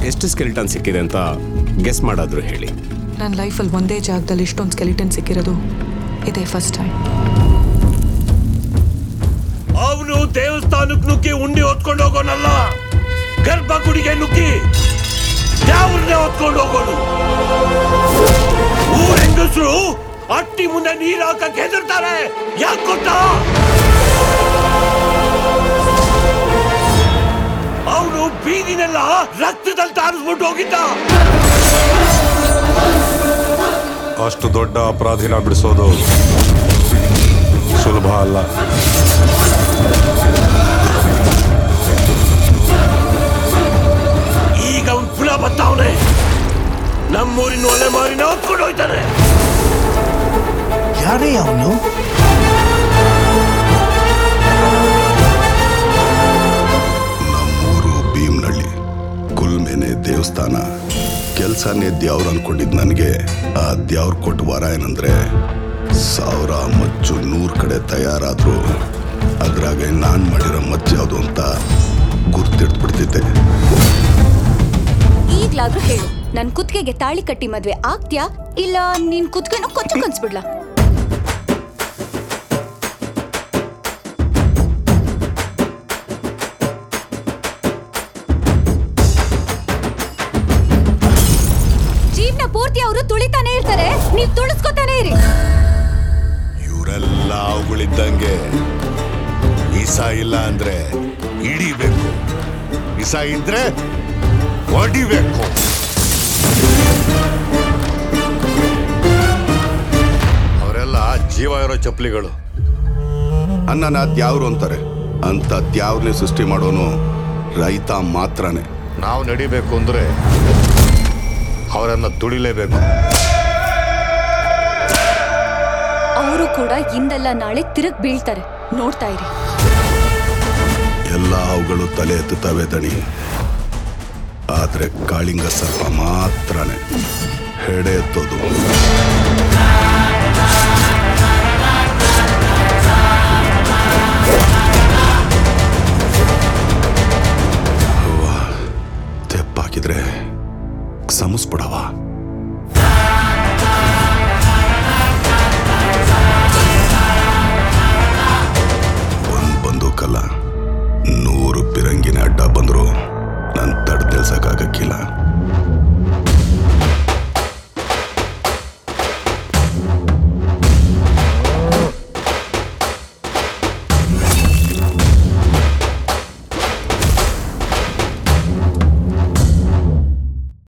ಎಷ್ಟು ಸ್ಕೆಲಿಟನ್ ಸಿಕ್ಕಿದೆ ಅಂತ ಗೆಸ್ ಮಾಡಾದ್ರು ಹೇಳಿ ನನ್ನ ಲೈಫಲ್ಲಿ ಒಂದೇ ಜಾಗದಲ್ಲಿ ಇಷ್ಟೊಂದು ಸ್ಕೆಲಿಟನ್ ಸಿಕ್ಕಿರೋದು ಇದೇ ಫಸ್ಟ್ ಟೈಮ್ ಅವನು ದೇವಸ್ಥಾನಕ್ಕೆ ನುಗ್ಗಿ ಉಂಡಿ ಹೊತ್ಕೊಂಡು ಹೋಗೋನಲ್ಲ ಗರ್ಭಗುಡಿಗೆ ನುಗ್ಗಿ ಯಾವ್ರನ್ನೇ ಹೊತ್ಕೊಂಡು ಹೋಗೋನು ಊರ್ ಹೆಂಗಸರು ಅಟ್ಟಿ ಮುಂದೆ ನೀರ್ ಹಾಕಕ್ ಹೆದರ್ತಾರೆ ಯಾಕೆ ಗೊತ್ತಾ ಅವನು ಬೀದಿನೆಲ್ಲ ರಕ್ತದಲ್ಲಿ ತಾರಿಸ್ಬಿಟ್ಟು ಹೋಗಿದ್ದ ಅಷ್ಟು ದೊಡ್ಡ ಅಪರಾಧಿನ ಬಿಡಿಸೋದು ಸುಲಭ ಅಲ್ಲ ಈಗ ಅವ್ನ್ ಪುನಃ ಬತ್ತಾವನೆ ನಮ್ಮೂರಿನ ಒಲೆ ಮಾರಿನ ಹೊತ್ಕೊಂಡು ಹೋಯ್ತಾನೆ ಯಾರೇ ಅವನು ನಮ್ಮೂರು ಭೀಮ್ನಳ್ಳಿ ಕುಲ್ಮೇನೆ ದೇವಸ್ಥಾನ ಕೆಲ್ಸನೇ ದ್ಯಾವ್ರು ಅನ್ಕೊಂಡಿದ್ ನನಗೆ ಆ ದ್ಯಾವ್ರು ಕೊಟ್ಟ ವರ ಏನಂದ್ರೆ ಸಾವಿರ ಮಚ್ಚು ನೂರ್ ಕಡೆ ತಯಾರಾದ್ರು ಅದ್ರಾಗೆ ನಾನ್ ಮಾಡಿರೋ ಮಚ್ಚು ಯಾವುದು ಅಂತ ಗುರ್ತಿಡ್ಬಿಡ್ತಿದ್ದೆ ಈಗ್ಲಾದ್ರೂ ಹೇಳು ನನ್ ಕುತ್ತಿಗೆಗೆ ತಾಳಿ ಕಟ್ಟಿ ಮದ್ವೆ ಆಗ್ತ್ಯಾ ಇಲ್ಲ ನಿನ್ ಕುತ್ತಿಗೆನೂ ಕೊಚ್ಚು ಕನ್ಸ್ಬಿಡ್ಲಾ ಜೀವನ ಪೂರ್ತಿ ಅವರು ತುಳಿತಾನೆ ಇರ್ತಾರೆ ನೀವ್ ತುಳಿಸ್ಕೊತಾನೆ ಇರಿ ಇವರೆಲ್ಲ ಅವುಗಳಿದ್ದಂಗೆ ಇಸ ಇಲ್ಲ ಅಂದ್ರೆ ಹಿಡಿಬೇಕು ಇಸ ಇದ್ರೆ ಹೊಡಿಬೇಕು ಅವರೆಲ್ಲ ಜೀವ ಇರೋ ಚಪ್ಪಲಿಗಳು ಅನ್ನನ ದ್ಯಾವ್ರು ಅಂತಾರೆ ಅಂತ ದ್ಯಾವ್ರನ್ನೇ ಸೃಷ್ಟಿ ಮಾಡೋನು ರೈತ ಮಾತ್ರನೇ ನಾವು ನಡಿಬೇಕು ಅಂದ್ರೆ ಅವರನ್ನ ತುಳಿಲೇಬೇಕು ಅವರು ಕೂಡ ಇಂದಲ್ಲ ನಾಳೆ ತಿರುಗ್ ಬೀಳ್ತಾರೆ ನೋಡ್ತಾ ಇರಿ ಎಲ್ಲ ಅವುಗಳು ತಲೆ ಎತ್ತುತ್ತವೆ ದಣಿ ಆದ್ರೆ ಕಾಳಿಂಗ ಸರ್ಪ ಮಾತ್ರನೇ ಹೆಡೆ ಎತ್ತೋದು ಅವ್ವ, ತೆಪ್ಪಾಕಿದ್ರೆ ಸಮಸ್ಬಿಡವ